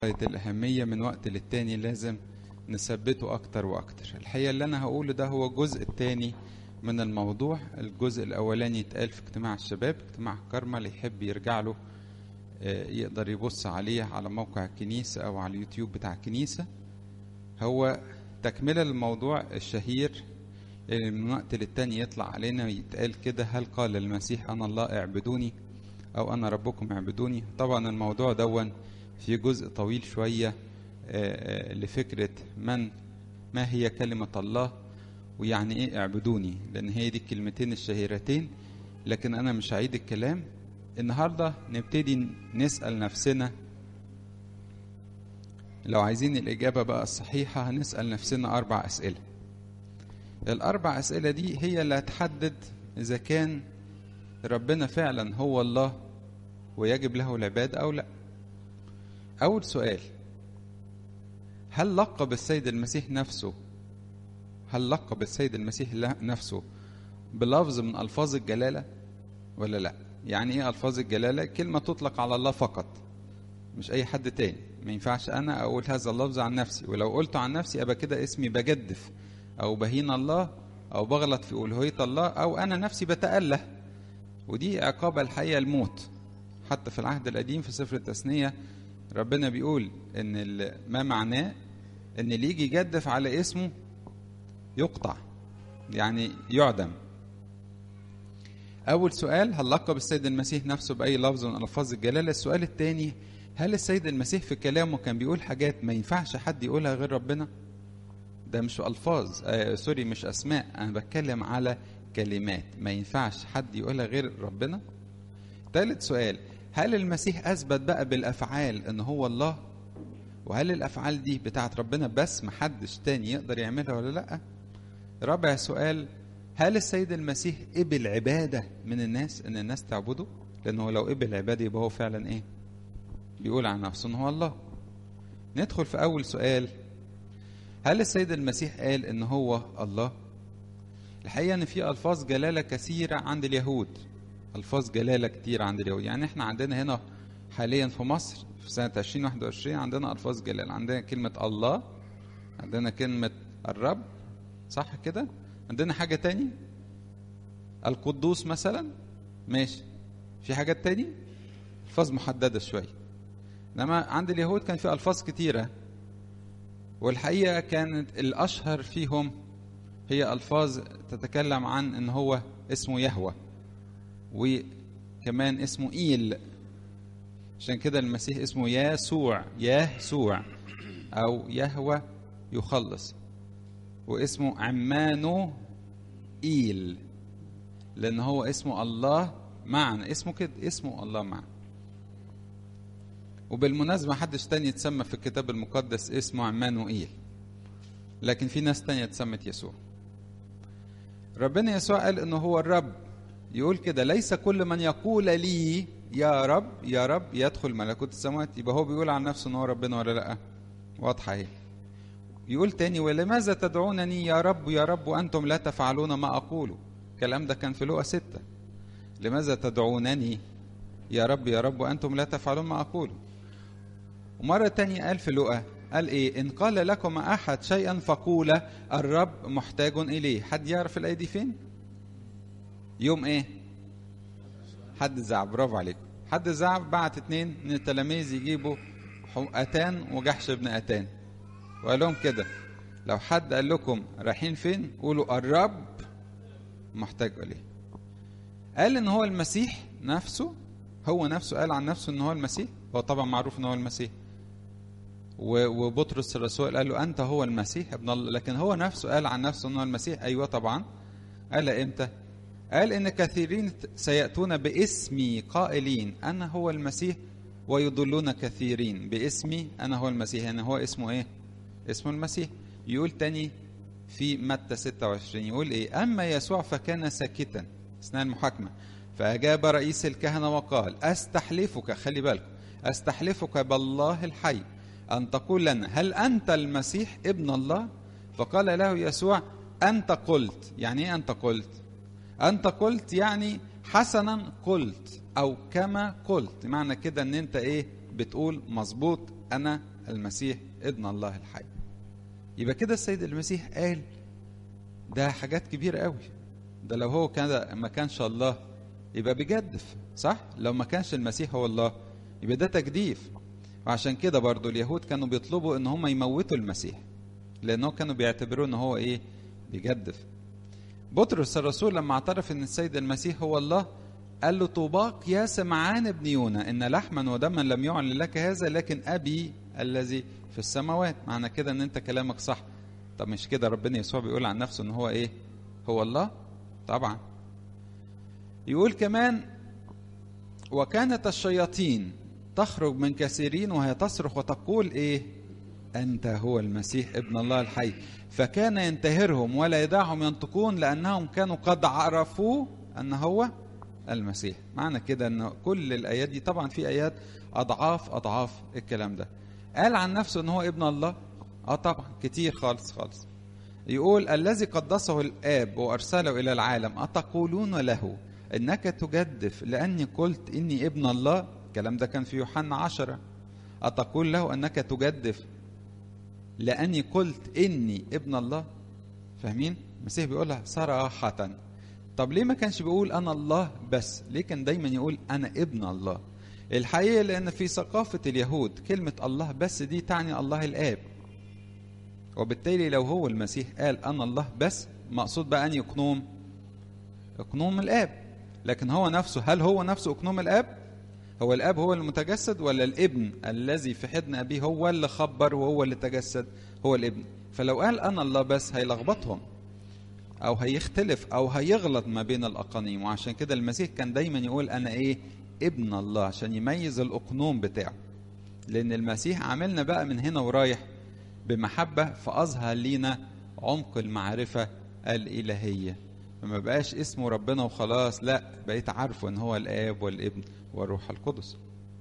غاية الأهمية من وقت للتاني لازم نثبته أكتر وأكتر الحقيقة اللي أنا هقوله ده هو الجزء التاني من الموضوع الجزء الأولاني يتقال في اجتماع الشباب اجتماع كرمة اللي يحب يرجع له آه، يقدر يبص عليه على موقع الكنيسة أو على اليوتيوب بتاع الكنيسة هو تكملة للموضوع الشهير اللي من وقت للتاني يطلع علينا ويتقال كده هل قال المسيح أنا الله اعبدوني أو أنا ربكم اعبدوني طبعا الموضوع دون في جزء طويل شوية آه، آه، لفكرة من ما هي كلمة الله ويعني ايه اعبدوني لان هي دي الكلمتين الشهيرتين لكن انا مش هعيد الكلام النهارده نبتدي نسأل نفسنا لو عايزين الإجابة بقى الصحيحة هنسأل نفسنا أربع أسئلة الأربع أسئلة دي هي اللي هتحدد إذا كان ربنا فعلا هو الله ويجب له العبادة أو لا أول سؤال هل لقب السيد المسيح نفسه هل لقب السيد المسيح له- نفسه بلفظ من ألفاظ الجلالة ولا لا يعني إيه ألفاظ الجلالة كلمة تطلق على الله فقط مش أي حد تاني ما ينفعش أنا أقول هذا اللفظ عن نفسي ولو قلته عن نفسي أبقى كده اسمي بجدف أو بهين الله أو بغلط في ألوهية الله أو أنا نفسي بتأله ودي عقاب الحقيقة الموت حتى في العهد القديم في سفر التثنية ربنا بيقول ان ال- ما معناه ان اللي يجي يجدف على اسمه يقطع يعني يعدم اول سؤال هل لقب السيد المسيح نفسه باي لفظ من الفاظ الجلاله السؤال الثاني هل السيد المسيح في كلامه كان بيقول حاجات ما ينفعش حد يقولها غير ربنا ده مش الفاظ آه سوري مش اسماء انا بتكلم على كلمات ما ينفعش حد يقولها غير ربنا ثالث سؤال هل المسيح اثبت بقى بالافعال ان هو الله وهل الافعال دي بتاعت ربنا بس محدش تاني يقدر يعملها ولا لا رابع سؤال هل السيد المسيح قبل عباده من الناس ان الناس تعبده لانه لو قبل عباده يبقى هو فعلا ايه بيقول عن نفسه ان هو الله ندخل في اول سؤال هل السيد المسيح قال ان هو الله الحقيقه ان في الفاظ جلاله كثيره عند اليهود الفاظ جلاله كتير عند اليهود يعني احنا عندنا هنا حاليا في مصر في سنه 2021 عندنا الفاظ جلاله عندنا كلمه الله عندنا كلمه الرب صح كده عندنا حاجه تاني القدوس مثلا ماشي في حاجات تاني الفاظ محدده شويه انما عند اليهود كان في الفاظ كتيره والحقيقه كانت الاشهر فيهم هي الفاظ تتكلم عن ان هو اسمه يهوه وكمان اسمه إيل عشان كده المسيح اسمه يسوع يسوع أو يهوى يخلص واسمه عمانو إيل لأن هو اسمه الله معنا اسمه كده اسمه الله معنا وبالمناسبة محدش تاني يتسمى في الكتاب المقدس اسمه عمانوئيل لكن في ناس تانية اتسمت يسوع ربنا يسوع قال انه هو الرب يقول كده ليس كل من يقول لي يا رب يا رب يدخل ملكوت السماوات يبقى هو بيقول عن نفسه ان هو ربنا ولا لا واضحه اهي يقول تاني ولماذا تدعونني يا رب يا رب وانتم لا تفعلون ما اقوله الكلام ده كان في لقا ستة لماذا تدعونني يا رب يا رب وانتم لا تفعلون ما اقوله ومرة تانية قال في لقا قال ايه ان قال لكم احد شيئا فقولا الرب محتاج اليه حد يعرف الايه دي فين يوم ايه حد زعب برافو عليكم حد زعب بعت اتنين من التلاميذ يجيبوا حو- اتان وجحش ابن اتان وقال لهم كده لو حد قال لكم رايحين فين قولوا الرب محتاج اليه قال ان هو المسيح نفسه هو نفسه قال عن نفسه ان هو المسيح هو طبعا معروف ان هو المسيح و- وبطرس الرسول قال له انت هو المسيح ابن الله لكن هو نفسه قال عن نفسه انه المسيح ايوه طبعا قال امتى قال ان كثيرين سياتون باسمي قائلين انا هو المسيح ويضلون كثيرين باسمي انا هو المسيح يعني هو اسمه ايه اسمه المسيح يقول تاني في متى 26 يقول ايه اما يسوع فكان ساكتا اثناء المحاكمه فاجاب رئيس الكهنه وقال استحلفك خلي بالك استحلفك بالله الحي ان تقول لنا هل انت المسيح ابن الله فقال له يسوع انت قلت يعني ايه انت قلت انت قلت يعني حسنا قلت او كما قلت معنى كده ان انت ايه بتقول مظبوط انا المسيح ابن الله الحي يبقى كده السيد المسيح قال ده حاجات كبيرة قوي ده لو هو كان ما كانش الله يبقى بيجدف صح لو ما كانش المسيح هو الله يبقى ده تجديف وعشان كده برضو اليهود كانوا بيطلبوا ان هم يموتوا المسيح لانه كانوا بيعتبروه ان هو ايه بيجدف بطرس الرسول لما اعترف ان السيد المسيح هو الله قال له طوباك يا سمعان ابن يونا ان لحما ودما لم يعلن لك هذا لكن ابي الذي في السماوات معنى كده ان انت كلامك صح طب مش كده ربنا يسوع بيقول عن نفسه ان هو ايه هو الله طبعا يقول كمان وكانت الشياطين تخرج من كثيرين وهي تصرخ وتقول ايه انت هو المسيح ابن الله الحي فكان ينتهرهم ولا يدعهم ينطقون لانهم كانوا قد عرفوا ان هو المسيح معنى كده ان كل الايات دي طبعا في ايات اضعاف اضعاف الكلام ده قال عن نفسه ان هو ابن الله اه طبعا كتير خالص خالص يقول الذي قدسه الاب وارسله الى العالم اتقولون له انك تجدف لاني قلت اني ابن الله الكلام ده كان في يوحنا عشرة أتقول له أنك تجدف لأني قلت إني ابن الله فاهمين المسيح بيقولها صراحة طب ليه ما كانش بيقول أنا الله بس ليه كان دايما يقول أنا ابن الله الحقيقة لأن في ثقافة اليهود كلمة الله بس دي تعني الله الآب وبالتالي لو هو المسيح قال أنا الله بس مقصود بقى أن يقنوم اقنوم الآب لكن هو نفسه هل هو نفسه اقنوم الآب هو الاب هو المتجسد ولا الابن الذي في حضن ابيه هو اللي خبر وهو اللي تجسد هو الابن فلو قال انا الله بس هيلخبطهم او هيختلف او هيغلط ما بين الاقانيم وعشان كده المسيح كان دايما يقول انا ايه ابن الله عشان يميز الاقنوم بتاعه لان المسيح عاملنا بقى من هنا ورايح بمحبه فاظهر لينا عمق المعرفه الالهيه فما بقاش اسمه ربنا وخلاص لا بقيت عارفه ان هو الاب والابن والروح القدس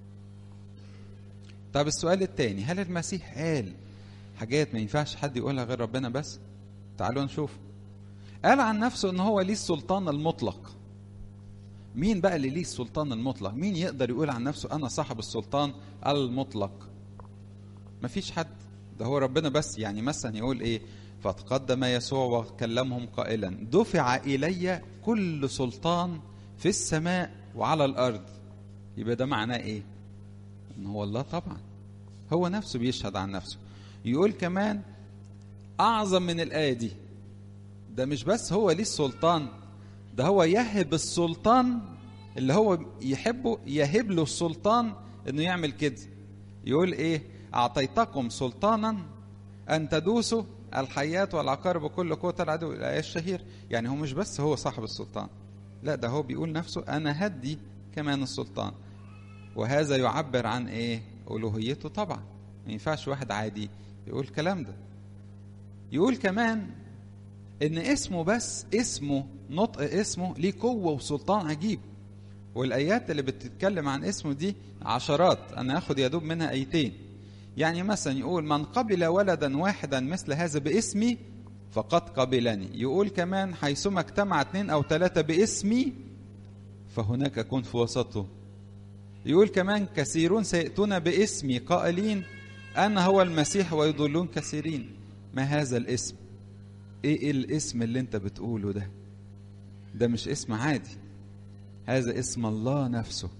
طب السؤال الثاني هل المسيح قال حاجات ما ينفعش حد يقولها غير ربنا بس تعالوا نشوف قال عن نفسه ان هو ليه السلطان المطلق مين بقى اللي ليه السلطان المطلق مين يقدر يقول عن نفسه انا صاحب السلطان المطلق مفيش حد ده هو ربنا بس يعني مثلا يقول ايه فتقدم يسوع وكلمهم قائلا دفع الي كل سلطان في السماء وعلى الارض يبقى ده معناه ايه ان هو الله طبعا هو نفسه بيشهد عن نفسه يقول كمان اعظم من الايه دي ده مش بس هو ليه السلطان ده هو يهب السلطان اللي هو يحبه يهب له السلطان انه يعمل كده يقول ايه اعطيتكم سلطانا ان تدوسوا الحيات والعقارب وكل قوة العدو الآية الشهير يعني هو مش بس هو صاحب السلطان لا ده هو بيقول نفسه أنا هدي كمان السلطان وهذا يعبر عن إيه ألوهيته طبعا ما ينفعش واحد عادي يقول الكلام ده يقول كمان إن اسمه بس اسمه نطق اسمه ليه قوة وسلطان عجيب والآيات اللي بتتكلم عن اسمه دي عشرات أنا أخد يا دوب منها آيتين يعني مثلا يقول من قبل ولدا واحدا مثل هذا باسمي فقد قبلني يقول كمان حيثما اجتمع اثنين او ثلاثة باسمي فهناك اكون في وسطه يقول كمان كثيرون سيأتون باسمي قائلين انا هو المسيح ويضلون كثيرين ما هذا الاسم ايه الاسم اللي انت بتقوله ده ده مش اسم عادي هذا اسم الله نفسه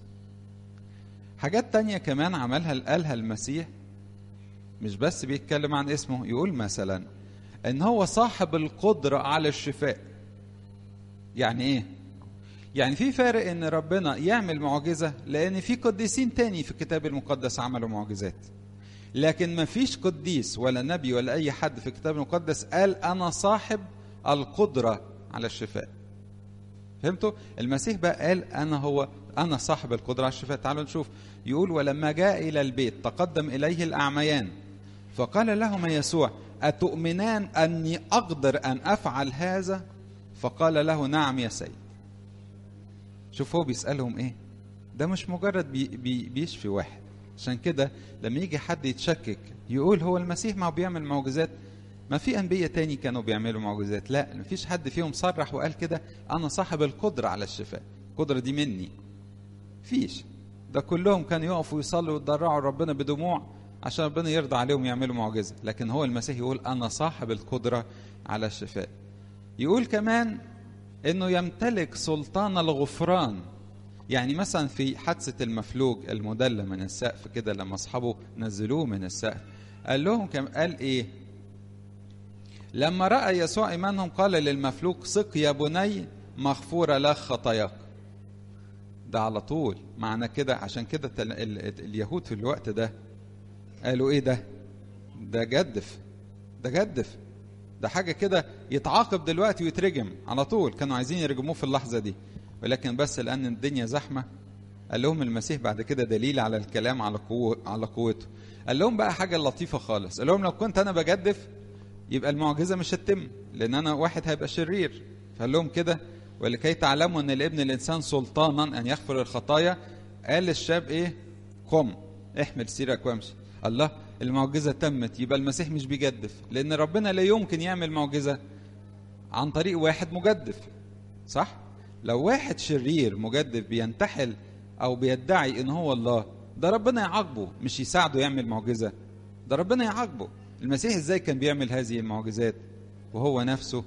حاجات تانية كمان عملها قالها المسيح مش بس بيتكلم عن اسمه يقول مثلا ان هو صاحب القدرة على الشفاء يعني ايه يعني في فارق ان ربنا يعمل معجزة لان في قديسين تاني في الكتاب المقدس عملوا معجزات لكن ما فيش قديس ولا نبي ولا اي حد في الكتاب المقدس قال انا صاحب القدرة على الشفاء فهمتوا المسيح بقى قال انا هو انا صاحب القدرة على الشفاء تعالوا نشوف يقول ولما جاء الى البيت تقدم اليه الاعميان فقال لهما يسوع أتؤمنان أني أقدر أن أفعل هذا فقال له نعم يا سيد شوف هو بيسألهم إيه ده مش مجرد بي بي بيشفي واحد عشان كده لما يجي حد يتشكك يقول هو المسيح ما هو بيعمل معجزات ما في أنبياء تاني كانوا بيعملوا معجزات لا ما فيش حد فيهم صرح وقال كده أنا صاحب القدرة على الشفاء القدرة دي مني فيش ده كلهم كانوا يقفوا يصلوا ويتضرعوا ربنا بدموع عشان ربنا يرضى عليهم يعملوا معجزة لكن هو المسيح يقول أنا صاحب القدرة على الشفاء يقول كمان أنه يمتلك سلطان الغفران يعني مثلا في حادثة المفلوج المدلى من السقف كده لما أصحابه نزلوه من السقف قال لهم كم قال إيه لما رأى يسوع إيمانهم قال للمفلوج سق يا بني مغفورة لك خطاياك ده على طول معنى كده عشان كده اليهود في الوقت ده قالوا ايه ده ده جدف ده جدف ده حاجة كده يتعاقب دلوقتي ويترجم على طول كانوا عايزين يرجموه في اللحظة دي ولكن بس لأن الدنيا زحمة قال لهم المسيح بعد كده دليل على الكلام على قوة على قوته قال لهم بقى حاجة لطيفة خالص قال لهم لو كنت أنا بجدف يبقى المعجزة مش هتتم لأن أنا واحد هيبقى شرير فقال لهم كده ولكي تعلموا أن لابن الإنسان سلطانا أن يغفر الخطايا قال للشاب إيه قم احمل سيرك وامشي الله المعجزة تمت يبقى المسيح مش بيجدف لأن ربنا لا يمكن يعمل معجزة عن طريق واحد مجدف صح؟ لو واحد شرير مجدف بينتحل أو بيدعي إن هو الله ده ربنا يعاقبه مش يساعده يعمل معجزة ده ربنا يعاقبه المسيح ازاي كان بيعمل هذه المعجزات وهو نفسه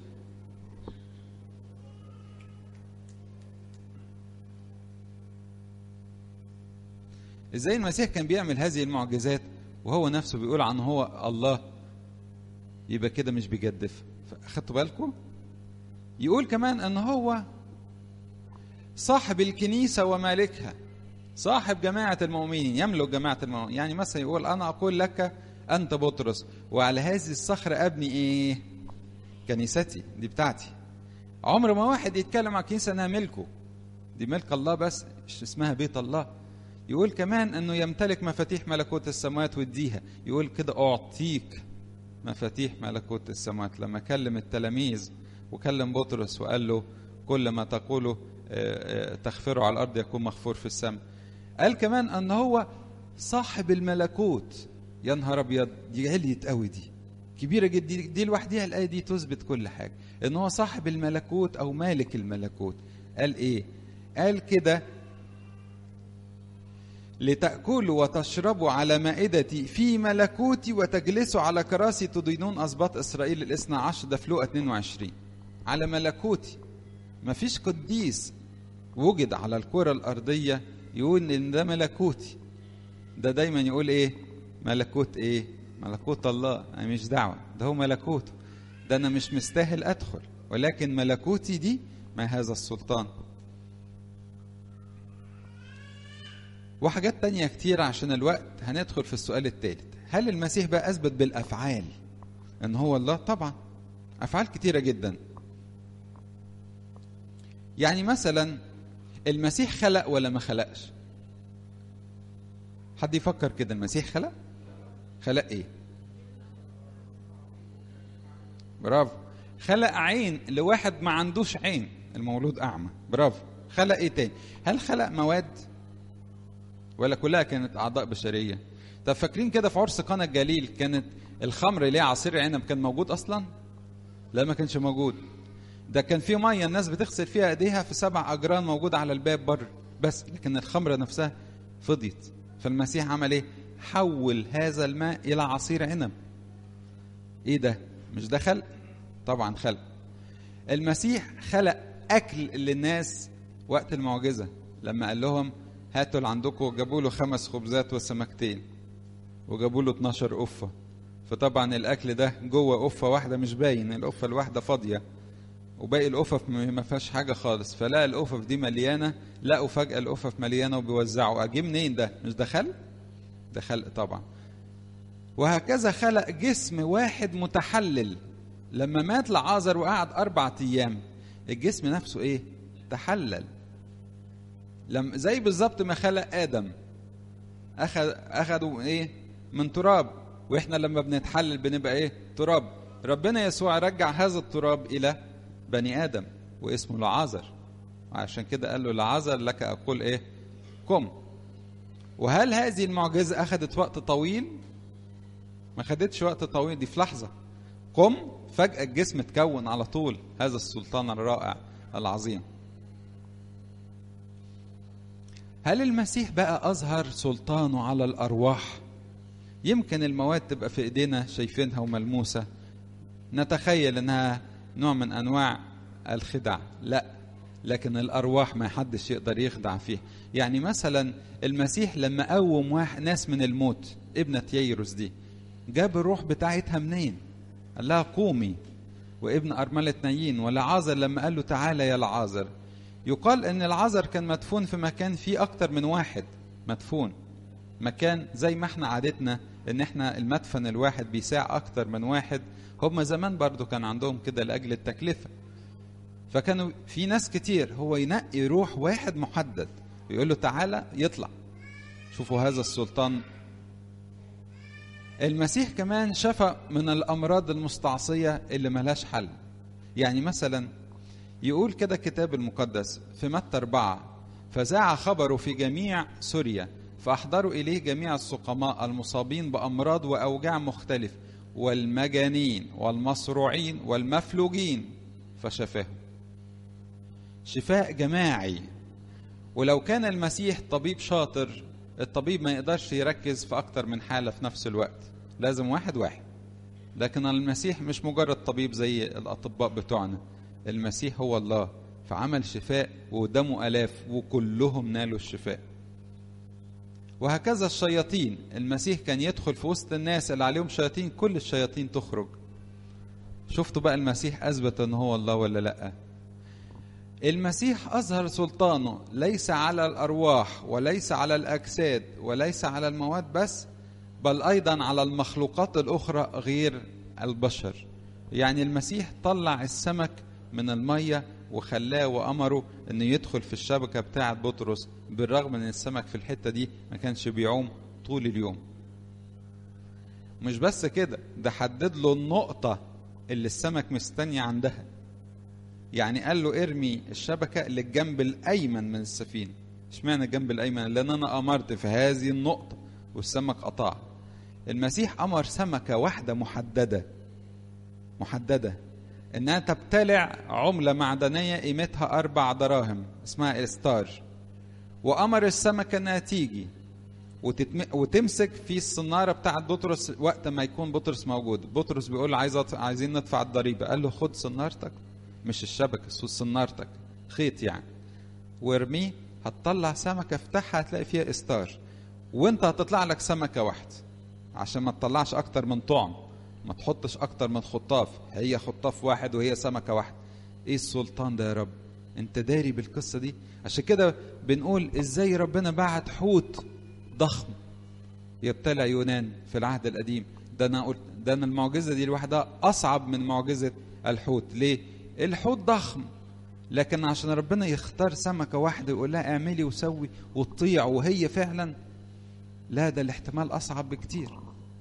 ازاي المسيح كان بيعمل هذه المعجزات وهو نفسه بيقول عن هو الله يبقى كده مش بيجدف خدتوا بالكم يقول كمان ان هو صاحب الكنيسه ومالكها صاحب جماعه المؤمنين يملك جماعه المؤمنين يعني مثلا يقول انا اقول لك انت بطرس وعلى هذه الصخره ابني ايه كنيستي دي بتاعتي عمر ما واحد يتكلم عن كنيسه انها ملكه دي ملك الله بس مش اسمها بيت الله يقول كمان انه يمتلك مفاتيح ملكوت السماوات ويديها يقول كده اعطيك مفاتيح ملكوت السماوات لما كلم التلاميذ وكلم بطرس وقال له كل ما تقوله تغفره على الارض يكون مغفور في السماء قال كمان ان هو صاحب الملكوت يا نهار ابيض دي عليت قوي دي كبيره جدا دي لوحديها الايه دي تثبت كل حاجه ان هو صاحب الملكوت او مالك الملكوت قال ايه قال كده لتأكلوا وتشربوا على مائدتي في ملكوتي وتجلسوا على كراسي تدينون أسباط إسرائيل الاثنى عشر ده في لوقا 22 على ملكوتي مفيش قديس وجد على الكرة الأرضية يقول إن ده ملكوتي ده دايما يقول إيه ملكوت إيه ملكوت الله أنا مش دعوة ده هو ملكوته ده أنا مش مستاهل أدخل ولكن ملكوتي دي ما هذا السلطان وحاجات تانية كتير عشان الوقت هندخل في السؤال الثالث هل المسيح بقى أثبت بالأفعال أن هو الله طبعا أفعال كتيرة جدا يعني مثلا المسيح خلق ولا ما خلقش حد يفكر كده المسيح خلق خلق ايه برافو خلق عين لواحد ما عندوش عين المولود اعمى برافو خلق ايه تاني هل خلق مواد ولا كلها كانت اعضاء بشريه طب فاكرين كده في عرس قنا الجليل كانت الخمر اللي هي عصير عنب كان موجود اصلا لا ما كانش موجود ده كان في ميه الناس بتغسل فيها ايديها في سبع اجران موجود على الباب بره بس لكن الخمره نفسها فضيت فالمسيح عمل ايه حول هذا الماء الى عصير عنب ايه ده مش ده خلق طبعا خلق المسيح خلق اكل للناس وقت المعجزه لما قال لهم هاتوا اللي عندكم جابوا له خمس خبزات وسمكتين وجابوا له 12 قفه فطبعا الاكل ده جوه قفه واحده مش باين القفه الواحده فاضيه وباقي القفف ما فيهاش حاجه خالص فلقى القفف دي مليانه لقوا فجاه القفف مليانه وبيوزعوا اجي منين ده مش ده خلق ده خلق طبعا وهكذا خلق جسم واحد متحلل لما مات لعازر وقعد أربعة أيام الجسم نفسه إيه؟ تحلل لما زي بالظبط ما خلق آدم أخذ أخذوا إيه؟ من تراب وإحنا لما بنتحلل بنبقى إيه؟ تراب ربنا يسوع رجع هذا التراب إلى بني آدم واسمه لعازر عشان كده قال له لعازر لك أقول إيه؟ قم وهل هذه المعجزة أخذت وقت طويل؟ ما خدتش وقت طويل دي في لحظة قم فجأة الجسم اتكون على طول هذا السلطان الرائع العظيم هل المسيح بقى أظهر سلطانه على الأرواح يمكن المواد تبقى في ايدينا شايفينها وملموسه نتخيل انها نوع من انواع الخدع لا لكن الارواح ما حدش يقدر يخدع فيها يعني مثلا المسيح لما قوم واحد ناس من الموت ابنة ييروس دي جاب الروح بتاعتها منين قال لها قومي وابن أرملة نايين ولعازر لما قال له تعالى يا لعازر يقال ان العازر كان مدفون في مكان فيه اكتر من واحد مدفون مكان زي ما احنا عادتنا ان احنا المدفن الواحد بيساع اكتر من واحد هم زمان برضو كان عندهم كده لاجل التكلفه فكانوا في ناس كتير هو ينقي روح واحد محدد ويقول له تعالى يطلع شوفوا هذا السلطان المسيح كمان شفى من الامراض المستعصيه اللي ملهاش حل يعني مثلا يقول كده الكتاب المقدس في متى أربعة فذاع خبره في جميع سوريا فأحضروا إليه جميع السقماء المصابين بأمراض وأوجاع مختلفة والمجانين والمصروعين والمفلوجين فشفاهم شفاء جماعي ولو كان المسيح طبيب شاطر الطبيب ما يقدرش يركز في أكتر من حالة في نفس الوقت لازم واحد واحد لكن المسيح مش مجرد طبيب زي الأطباء بتوعنا المسيح هو الله فعمل شفاء وقدامه آلاف وكلهم نالوا الشفاء وهكذا الشياطين المسيح كان يدخل في وسط الناس اللي عليهم شياطين كل الشياطين تخرج شفتوا بقى المسيح أثبت أن هو الله ولا لأ المسيح أظهر سلطانه ليس على الأرواح وليس على الأجساد وليس على المواد بس بل أيضا على المخلوقات الأخرى غير البشر يعني المسيح طلع السمك من المية وخلاه وأمره أنه يدخل في الشبكة بتاعة بطرس بالرغم من السمك في الحتة دي ما كانش بيعوم طول اليوم مش بس كده ده حدد له النقطة اللي السمك مستني عندها يعني قال له ارمي الشبكة للجنب الأيمن من السفينة اشمعنى الجنب الأيمن لأن أنا أمرت في هذه النقطة والسمك قطع المسيح أمر سمكة واحدة محددة محددة انها تبتلع عمله معدنيه قيمتها اربع دراهم اسمها استار وامر السمكه انها تيجي وتتم... وتمسك في الصناره بتاعه بطرس وقت ما يكون بطرس موجود بطرس بيقول له عايز أط... عايزين ندفع الضريبه قال له خد صنارتك مش الشبكه صنارتك خيط يعني وارميه هتطلع سمكه افتحها هتلاقي فيها استار وانت هتطلع لك سمكه واحده عشان ما تطلعش اكتر من طعم ما تحطش اكتر من خطاف هي خطاف واحد وهي سمكه واحده ايه السلطان ده يا رب انت داري بالقصه دي عشان كده بنقول ازاي ربنا بعت حوت ضخم يبتلع يونان في العهد القديم ده انا قلت ده انا المعجزه دي لوحدها اصعب من معجزه الحوت ليه الحوت ضخم لكن عشان ربنا يختار سمكه واحده ويقول لها اعملي وسوي وتطيع وهي فعلا لا ده الاحتمال اصعب بكتير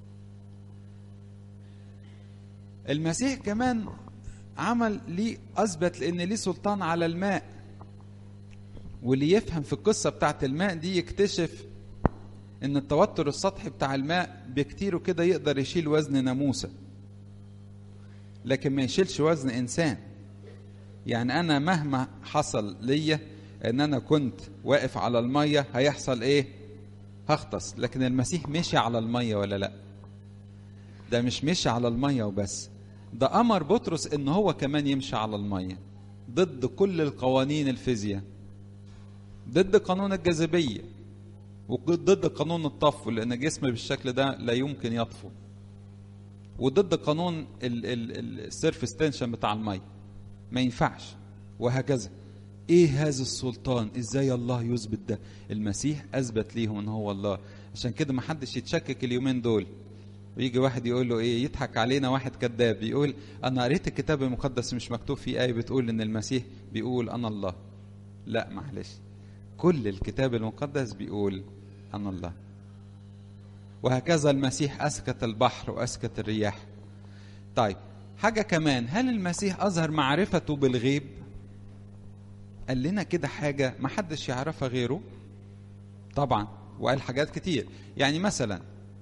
المسيح كمان عمل ليه اثبت لان ليه سلطان على الماء واللي يفهم في القصه بتاعت الماء دي يكتشف ان التوتر السطحي بتاع الماء بكتيره كده يقدر يشيل وزن ناموسه لكن ما يشيلش وزن انسان يعني انا مهما حصل ليا ان انا كنت واقف على الميه هيحصل ايه هغطس لكن المسيح مشي على الميه ولا لا ده مش مشي على الميه وبس ده امر بطرس ان هو كمان يمشي على الميه ضد كل القوانين الفيزياء ضد قانون الجاذبيه وضد قانون الطفو لان جسم بالشكل ده لا يمكن يطفو وضد قانون السيرفس تنشن بتاع الميه ما ينفعش وهكذا ايه هذا السلطان ازاي الله يثبت ده المسيح اثبت ليهم ان هو الله عشان كده ما حدش يتشكك اليومين دول ويجي واحد يقول له ايه يضحك علينا واحد كذاب يقول انا قريت الكتاب المقدس مش مكتوب فيه ايه بتقول ان المسيح بيقول انا الله لا معلش كل الكتاب المقدس بيقول انا الله وهكذا المسيح اسكت البحر واسكت الرياح طيب حاجه كمان هل المسيح اظهر معرفته بالغيب قال لنا كده حاجه ما حدش يعرفها غيره طبعا وقال حاجات كتير يعني مثلا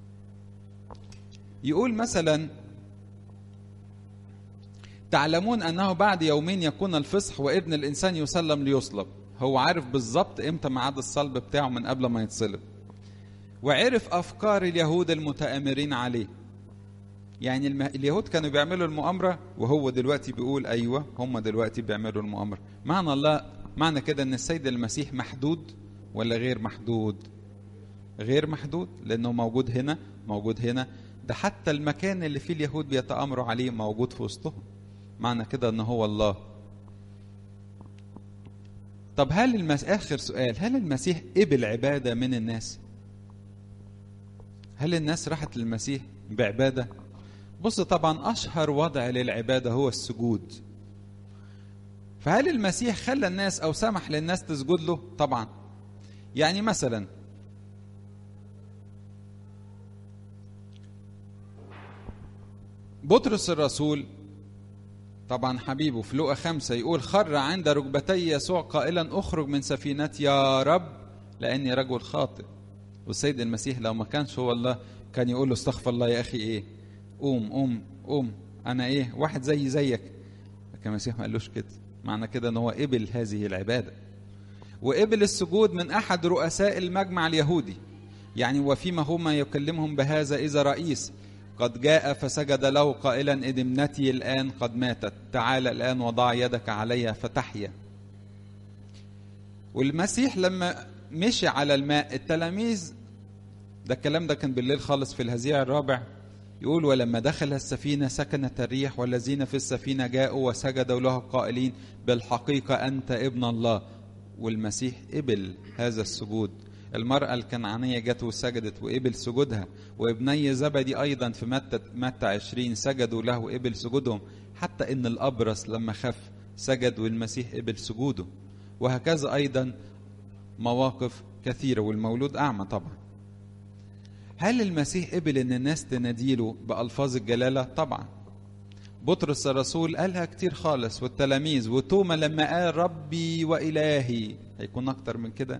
يقول مثلا تعلمون انه بعد يومين يكون الفصح وابن الانسان يسلم ليصلب هو عارف بالظبط امتى ميعاد الصلب بتاعه من قبل ما يتصلب وعرف افكار اليهود المتآمرين عليه يعني الم... اليهود كانوا بيعملوا المؤامرة وهو دلوقتي بيقول أيوة هم دلوقتي بيعملوا المؤامرة معنى الله معنى كده أن السيد المسيح محدود ولا غير محدود غير محدود لأنه موجود هنا موجود هنا ده حتى المكان اللي فيه اليهود بيتآمروا عليه موجود في وسطهم معنى كده أن هو الله طب هل المس... آخر سؤال هل المسيح قبل عبادة من الناس هل الناس راحت للمسيح بعبادة بص طبعا أشهر وضع للعبادة هو السجود فهل المسيح خلى الناس أو سمح للناس تسجد له طبعا يعني مثلا بطرس الرسول طبعا حبيبه في لقا خمسة يقول خر عند ركبتي يسوع قائلا اخرج من سفينتي يا رب لاني رجل خاطئ والسيد المسيح لو ما كانش هو الله كان يقول له استغفر الله يا اخي ايه قوم قوم قوم انا ايه واحد زي زيك لكن المسيح ما قالوش كده معنى كده ان هو قبل هذه العباده وقبل السجود من احد رؤساء المجمع اليهودي يعني وفيما هما يكلمهم بهذا اذا رئيس قد جاء فسجد له قائلا إذ ابنتي الآن قد ماتت تعال الآن وضع يدك عليها فتحيا والمسيح لما مشي على الماء التلاميذ ده الكلام ده كان بالليل خالص في الهزيع الرابع يقول ولما دخل السفينة سكنت الريح والذين في السفينة جاءوا وسجدوا له قائلين بالحقيقة أنت ابن الله والمسيح قبل هذا السجود المرأة الكنعانية جت وسجدت وقبل سجودها وابني زبدي أيضا في متى متى 20 سجدوا له وقبل سجودهم حتى إن الأبرص لما خف سجد والمسيح قبل سجوده وهكذا أيضا مواقف كثيرة والمولود أعمى طبعا هل المسيح قبل إن الناس تناديله بألفاظ الجلالة؟ طبعا بطرس الرسول قالها كتير خالص والتلاميذ وتوما لما قال ربي وإلهي هيكون أكتر من كده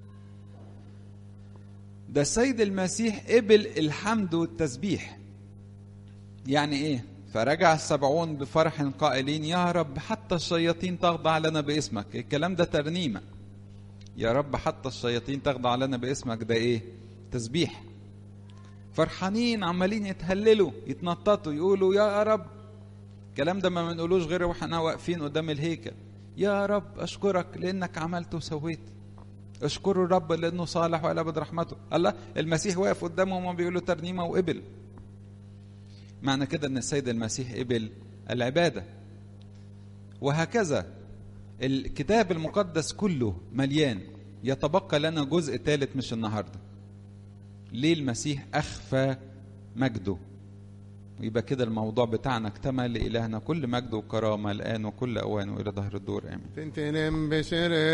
ده السيد المسيح قبل الحمد والتسبيح يعني ايه فرجع السبعون بفرح قائلين يا رب حتى الشياطين تخضع لنا باسمك الكلام ده ترنيمة يا رب حتى الشياطين تخضع لنا باسمك ده ايه تسبيح فرحانين عمالين يتهللوا يتنططوا يقولوا يا رب الكلام ده ما بنقولوش غير واحنا واقفين قدام الهيكل يا رب اشكرك لانك عملت وسويت اشكروا الرب لانه صالح ولا بد رحمته الله المسيح واقف قدامهم وما بيقول له ترنيمه وقبل معنى كده ان السيد المسيح قبل العباده وهكذا الكتاب المقدس كله مليان يتبقى لنا جزء ثالث مش النهارده ليه المسيح اخفى مجده ويبقى كده الموضوع بتاعنا اكتمل لإلهنا كل مجد وكرامة الآن وكل أوان وإلى ظهر الدور آمين تنتنم بشر